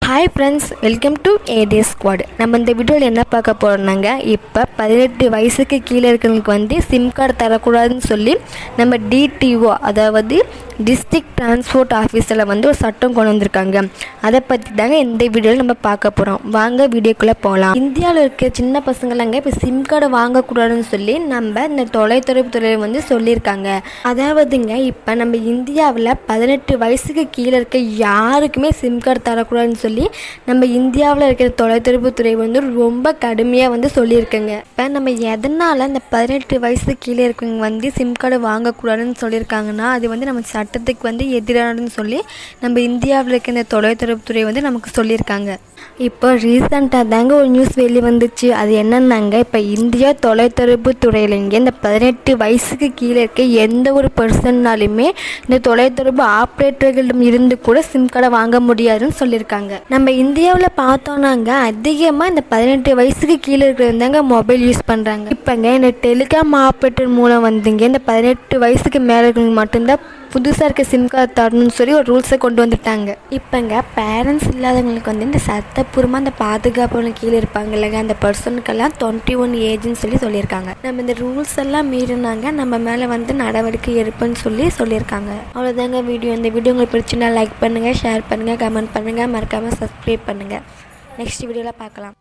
hi friends welcome to ஏடே squad நம்ம இந்த வீடியோவில் என்ன பார்க்க போகிறோம்னாங்க இப்போ பதினெட்டு வயசுக்கு கீழே இருக்கிறவங்களுக்கு வந்து சிம் கார்டு தரக்கூடாதுன்னு சொல்லி நம்ம டிடிஓ அதாவது டிஸ்ட்ரிக்ட் டிரான்ஸ்போர்ட் ஆஃபீஸில் வந்து ஒரு சட்டம் கொண்டு வந்திருக்காங்க அதை பற்றி தாங்க இந்த வீடியோவில் நம்ம பார்க்க போகிறோம் வாங்க வீடியோக்குள்ளே போகலாம் இந்தியாவில் இருக்க சின்ன பசங்களாங்க இப்போ சிம் கார்டு வாங்கக்கூடாதுன்னு சொல்லி நம்ம இந்த தொலைத்தொடர்பு துறை வந்து சொல்லியிருக்காங்க அதாவதுங்க இப்போ நம்ம இந்தியாவில் பதினெட்டு வயசுக்கு கீழே இருக்க யாருக்குமே சிம் கார்டு தரக்கூடாதுன்னு சொல்லி நம்ம இந்தியாவில் இருக்கிற தொலைத்தொடர்பு துறை வந்து ரொம்ப கடுமையாக வந்து சொல்லியிருக்கேங்க இப்போ நம்ம எதனால் இந்த பதினெட்டு வயசு கீழே இருக்கவங்க வந்து சிம் கார்டு வாங்கக்கூடாதுன்னு சொல்லியிருக்காங்கன்னா அது வந்து நம்ம சட்டத்துக்கு வந்து எதிரானதுன்னு சொல்லி நம்ம இந்தியாவில் இருக்க இந்த தொலைத்தொடர்பு துறை வந்து நமக்கு சொல்லியிருக்காங்க இப்போ ரீசண்டாக தாங்க ஒரு நியூஸ் வெளியே வந்துச்சு அது என்னன்னாங்க இப்போ இந்தியா தொலைத்தொடர்பு துறையிலங்க இந்த பதினெட்டு வயசுக்கு கீழே இருக்க எந்த ஒரு பர்சன்னாலுமே இந்த தொலைத்தொடர்பு ஆப்ரேட்டர்களிடம் இருந்து கூட சிம் கார்டை வாங்க முடியாதுன்னு சொல்லியிருக்காங்க நம்ம இந்தியாவில் பார்த்தோன்னாங்க அதிகமாக இந்த பதினெட்டு வயசுக்கு கீழே இருக்கிறவங்க தாங்க மொபைல் யூஸ் பண்ணுறாங்க இப்போங்க இந்த டெலிகாம் ஆப்ரேட்டர் மூலம் வந்துங்க இந்த பதினெட்டு வயசுக்கு மேலே இருக்கிறவங்க மட்டும்தான் புதுசாக இருக்க சிம் கார்டு தரணும்னு சொல்லி ஒரு ரூல்ஸை கொண்டு வந்துட்டாங்க இப்போங்க பேரண்ட்ஸ் இல்லாதவங்களுக்கு வந்து இந்த சட்டப்பூர்வமாக அந்த பாதுகாப்பு கீழே இருப்பாங்க இல்லைங்க அந்த பர்சனுக்கெல்லாம் டுவெண்ட்டி ஒன் ஏஜ்னு சொல்லி சொல்லியிருக்காங்க நம்ம இந்த ரூல்ஸ் எல்லாம் மீறினாங்க நம்ம மேலே வந்து நடவடிக்கை எடுப்புன்னு சொல்லி சொல்லியிருக்காங்க அவ்வளோதாங்க வீடியோ இந்த வீடியோ உங்களுக்கு பிடிச்சுன்னா லைக் பண்ணுங்கள் ஷேர் பண்ணுங்கள் கமெண்ட் பண்ணுங்கள் மறக்காமல் சப்ஸ்கிரைப் பண்ணுங்கள் நெக்ஸ்ட் வீடியோவில் பார்க்கலாம்